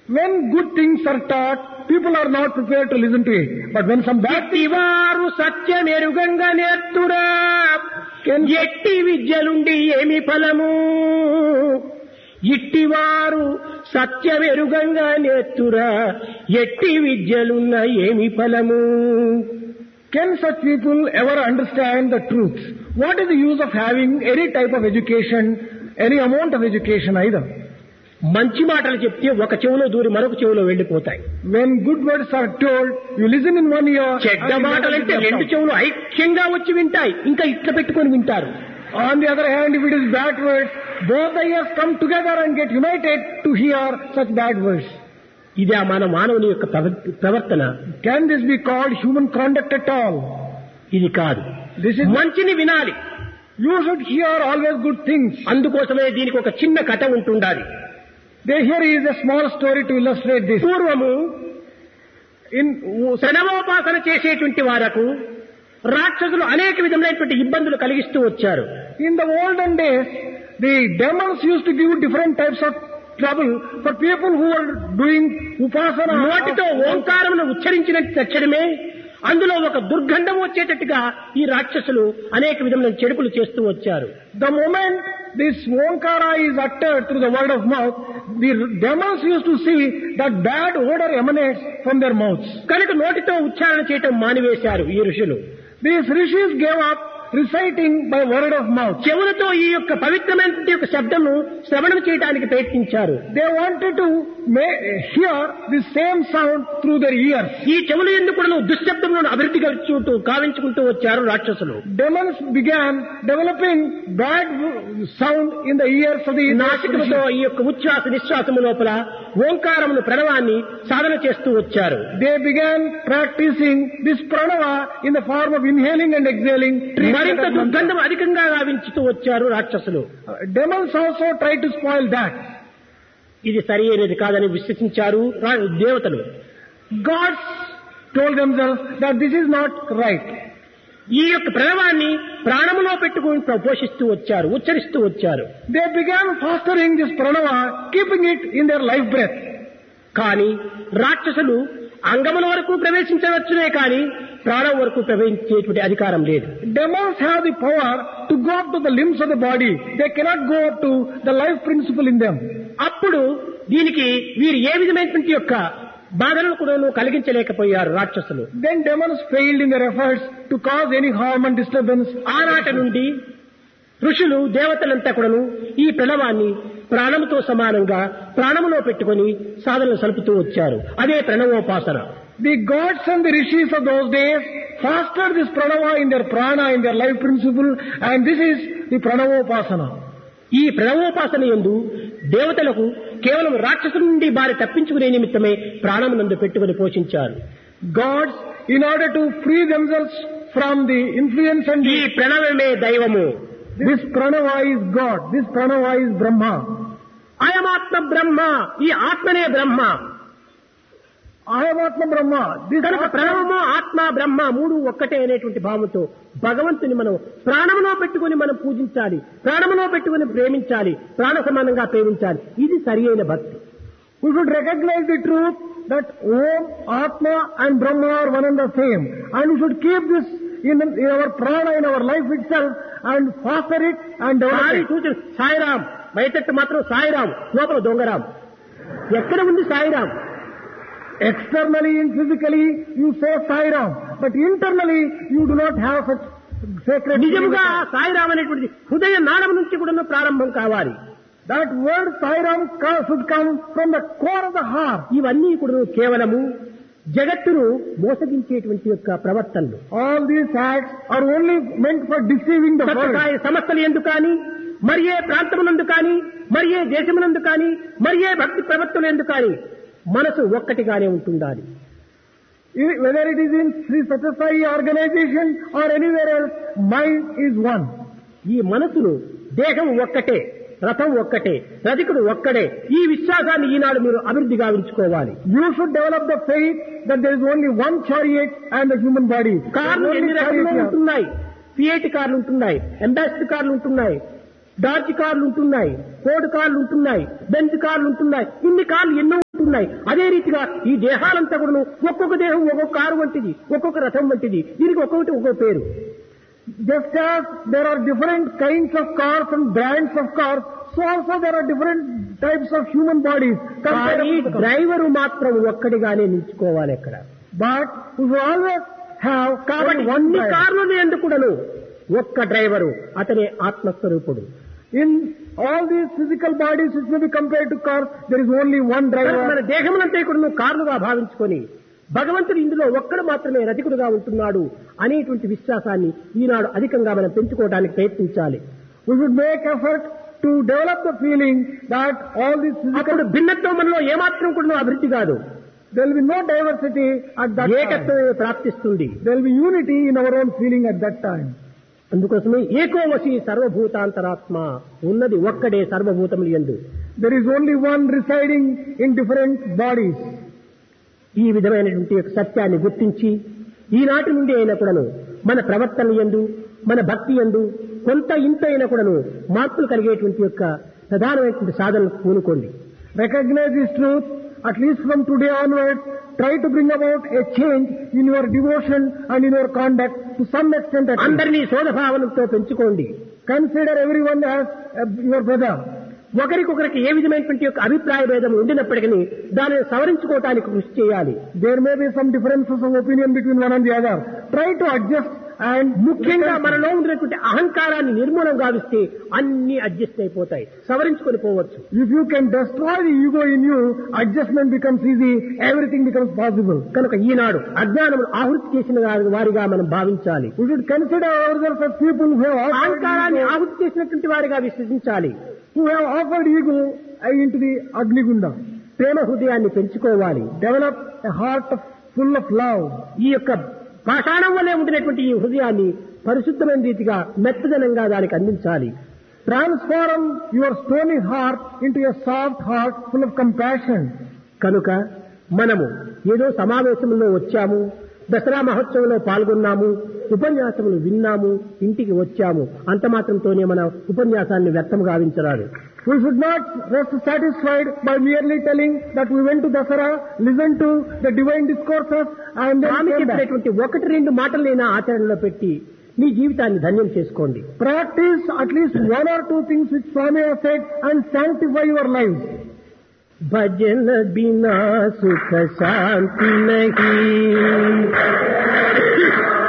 When good things are taught, people are not prepared to listen to it. But when some bad things వారు సత్యమెరుగంగా నేర్తురా ఎట్టి విద్యలుండి ఏమి ఫలము ఇట్టివారు సత్యమెరుగంగా నేర్తురా ఎట్టి విద్యలున్న ఏమి ఫలము Can such people ever understand the truth? What is the use of having any type of education, any amount of education either? మంచి మాటలు చెప్తే ఒక చెవులో దూరి మరొక చెవులో వెళ్ళిపోతాయి When good words are told, you listen in one ear. చెడ్డ and you మాటలంటే listen in the రెండు other. చెవులు ఐక్యంగా వచ్చి వింటాయి ఇంకా ఇట్లా పెట్టుకొని వింటారు On the other hand, if it is bad words, both the ears come together and get united to hear such bad words. ఇది ఆ మన మానవుని యొక్క ప్రవ- ప్రవర్తన Can this be called human conduct at all? ఇది కాదు This is మంచిని వినాలి you should hear always good things. అందుకోసమే దీనికి ఒక చిన్న కథ ఉంటుండాలి There here is a small story to illustrate this. పూర్వము In ప్రణవోపాసన చేసేటువంటి వారకు రాక్షసులు అనేక విధములైనటువంటి ఇబ్బందులు కలిగిస్తూ వచ్చారు in the olden days, the demons used to give different types of trouble for people who are doing upasana. నోటితో ఓంకారమును ఉచ్చరించిన తక్షణమే అందులో ఒక దుర్గంధం వచ్చేటట్టుగా ఈ రాక్షసులు అనేక విధములైన చెడుపులు చేస్తూ వచ్చారు The moment this Onkara is uttered through the word of mouth, the demons used to see that bad odor emanates from their mouths. కనుక నోటితో ఉచ్చారణ చేయటం మానివేశారు ఈ ఋషులు These rishis gave up reciting by word of mouth. చెవులతో ఈ యొక్క పవిత్రమైన యొక్క శబ్దము శ్రవణం చేయడానికి ప్రయత్నించారు They wanted to ma- hear the same sound through their ears. ఈ చెవులు ఎందుకు కూడా దుశ్శబ్దములను అభివృద్ధి కలుచుకుంటూ కావించుకుంటూ వచ్చారు రాక్షసులు Demons began developing bad w- sound in the ears of the నాసికముతో ఈ యొక్క ఉచ్ఛ్వాస నిశ్వాసము లోపల ఓంకారమును ప్రణవాన్ని సాధన చేస్తూ వచ్చారు They began practicing this pranava in the form of inhaling and exhaling. మరింత దుర్గంధం అధికంగా గావించుతూ వచ్చారు రాక్షసులు Uh, Demons also try to spoil that. ఇది సరి అయినది కాదని విశ్వసించారు రా- దేవతలు Gods told themselves that this is not right. ఈ యొక్క ప్రణవాన్ని ప్రాణములో పెట్టుకుని ప్ర- పోషిస్తూ వచ్చారు ఉచ్చరిస్తూ వచ్చారు They began fostering this pranava, keeping it in their life breath. కానీ రాక్షసులు అంగముల వరకు ప్రవేశించవచ్చునే కానీ ప్రాణం వరకు ప్రవేశించేటువంటి అధికారం లేదు Demons have the power to go up to the limbs of the body. They cannot go up to the life principle in them. అప్పుడు దీనికి వీరు ఏ విధమైనటువంటి యొక్క బాధలను కూడా కలిగించలేకపోయారు రాక్షసులు Then demons failed in their efforts to cause any harm and disturbance. ఆనాట నుండి ఋషులు దేవతలంతా కూడాను ఈ ప్రణవాన్ని ప్రాణముతో సమానంగా ప్రాణములో పెట్టుకొని సాధనలు సలుపుతూ వచ్చారు అదే ప్రణవోపాసన The gods and the rishis of those days fostered this pranava in their prana, in their life principle, and this is the pranavopasana. ఈ ప్రణవోపాసన ఎందు దేవతలకు కేవలం రాక్షసుల నుండి బారి తప్పించుకునే నిమిత్తమే ప్రాణమునందు పెట్టుకుని పోషించారు Gods, in order to free themselves from the influence and ఈ the, ప్రణవమే దైవము this pranava is God, this pranava is Brahma. అయమాత్మ బ్రహ్మ ఈ ఆత్మనే బ్రహ్మ I am Atma Brahma. This కనుక Atma- ప్రణవము ఆత్మ బ్రహ్మ మూడు ఒక్కటే అనేటువంటి భావంతో భగవంతుని మనం ప్రాణములో పెట్టుకుని మనం పూజించాలి ప్రాణములో పెట్టుకుని ప్రేమించాలి ప్రాణ సమానంగా ప్రేమించాలి ఇది సరి అయిన భక్తి We should recognize the truth that Om, Atma and Brahma are one and the same. And we should keep this in, in our prana, in our life itself and foster it and develop Sai it. సూచన సాయిరాం బయటట్టు మాత్రం సాయిరాం లోపల దొంగరాం ఎక్కడ ఉంది Sairam Externally and physically, you say Sairam. But internally, you do not have such sacred నిజముగా feeling. Sairam అనేటువంటి హృదయ నాళం నుంచి కూడా ప్రారంభం కావాలి That word Sairam co- should come from the core of the heart. ఇవన్నీ కూడా కేవలము జగత్తును మోసగించేటువంటి యొక్క ప్రవర్తనలు All these acts are only meant for deceiving the world. Sathya Sai సంస్థలు ఎందుకు కానీ మరి ఏ ప్రాంతమునందు కానీ మరి ఏ దేశమునందు కానీ మరి ఏ భక్తి ప్రవర్తన ఎందుకు కానీ మనసు ఒక్కటిగానే ఉంటుండాలి I- Whether it is in Sri Satyasai organization or anywhere else, mind is one. ఈ మనసును దేహం ఒక్కటే రథం ఒక్కటే రధికుడు ఒక్కడే ఈ విశ్వాసాన్ని ఈనాడు మీరు అభివృద్ధి గావించుకోవాలి You should develop the faith that there is only one chariot and the human body. కార్లు Only ఎన్ని రకాలు chariot here. ఉంటున్నాయి ఫియేట్ కార్లు ఉంటున్నాయి అంబాసిడర్ కార్లు ఉంటున్నాయి డార్జ్ కార్లు ఉంటున్నాయి ఫోర్డ్ కార్లు ఉంటున్నాయి బెంజ్ కార్లు ఉంటున్నాయి ఇన్ని కార్లు ఎన్నో ఉంటున్నాయి ఉన్నాయి అదే రీతిగా ఈ దేహాలంతా కూడా ఒక్కొక్క దేహం ఒక్కొక్క కారు వంటిది ఒక్కొక్క రథం వంటిది దీనికి ఒక్కొక్కటి ఒక్కొక్క పేరు Just as there are different kinds of cars and brands of cars, so also there are different types of human bodies. compared కానీ to the car. డ్రైవరు మాత్రం ఒక్కడిగానే నిల్చుకోవాలి అక్కడ But we will always have కాబట్టి only one అన్ని driver. కార్లు ఎందుకుడను ఒక్క driver అతనే ఆత్మస్వరూపుడు In all these physical bodies which may be compared to cars, there is only one కనుక మన driver. దేహములంతా కూడా నువ్వు కార్లుగా భావించుకొని భగవంతుడు ఇందులో ఒక్కడు మాత్రమే రధికుడుగా ఉంటున్నాడు అనేటువంటి విశ్వాసాన్ని ఈనాడు అధికంగా మనం పెంచుకోవడానికి ప్రయత్నించాలి We should make effort to develop the feeling that all these physical, అప్పుడు భిన్నత్వం మనలో ఏమాత్రం కూడా అభివృద్ధి కాదు there will be no diversity at that time. ఏకత్వమే ప్రాప్తిస్తుంది There will be unity in our own feeling at that time. అందుకోసమే ఏకోవశి సర్వభూతాంతరాత్మ ఉన్నది ఒక్కడే సర్వభూతములు ఎందు There is only one residing in different bodies. ఈ విధమైనటువంటి యొక్క సత్యాన్ని గుర్తించి ఈనాటి నుండి అయినా కూడాను మన ప్రవర్తన ఎందు మన భక్తి ఎందు కొంత ఇంత అయినా కూడాను మార్పులు కలిగేటువంటి యొక్క ప్రధానమైనటువంటి సాధనలు పూనుకోండి Recognize this truth, at least from today onwards, try to bring about a change in your devotion and in your conduct to some extent at least. అందరినీ సోదభావనతో పెంచుకోండి Consider everyone as uh, your brother. ఒకరికొకరికి ఏ విధమైనటువంటి యొక్క అభిప్రాయ భేదం ఉండినప్పటికీ దానిని సవరించుకోవటానికి కృషి చేయాలి There may be some differences of opinion between one and the other. Try to adjust and ముఖ్యంగా మనలో ఉన్నటువంటి అహంకారాన్ని నిర్మూలం గావిస్తే అన్ని అడ్జస్ట్ అయిపోతాయి సవరించుకొని పోవచ్చు if you can destroy the ego in you, adjustment becomes easy, everything becomes possible. కనుక ఈనాడు అజ్ఞానమును ఆహృతి చేసిన వారి- వారిగా మనం భావించాలి We should consider ourselves as people who have offered అహంకారాన్ని ego, ఆహుతి చేసినటువంటి వారిగా విశ్వసించాలి who have offered ego uh, into the Agni-gunda. ప్రేమ హృదయాన్ని పెంచుకోవాలి Develop a heart of, full of love. ఈ యొక్క పాషాణం వల్లే ఉండినటువంటి ఈ హృదయాన్ని పరిశుద్ధమైన రీతిగా మెత్తదనంగా దానికి అందించాలి Transform your stony heart into a soft heart full of compassion. కనుక మనము ఏదో సమావేశంలో వచ్చాము దసరా మహోత్సవంలో పాల్గొన్నాము ఉపన్యాసములు విన్నాము ఇంటికి వచ్చాము అంత మాత్రంతోనే మన ఉపన్యాసాన్ని వ్యర్థం గావించరాదు We should not rest satisfied by merely telling that we went to Dasara, listened to the divine discourses and then Swamy came back. చెప్పినటువంటి ఒకటి రెండు మాటలైనా ఆచరణలో పెట్టి మీ జీవితాన్ని ధన్యం చేసుకోండి Practice at least one or two things which Swami has said and sanctify your lives. భజన బినా సుఖ శాంతి నహీ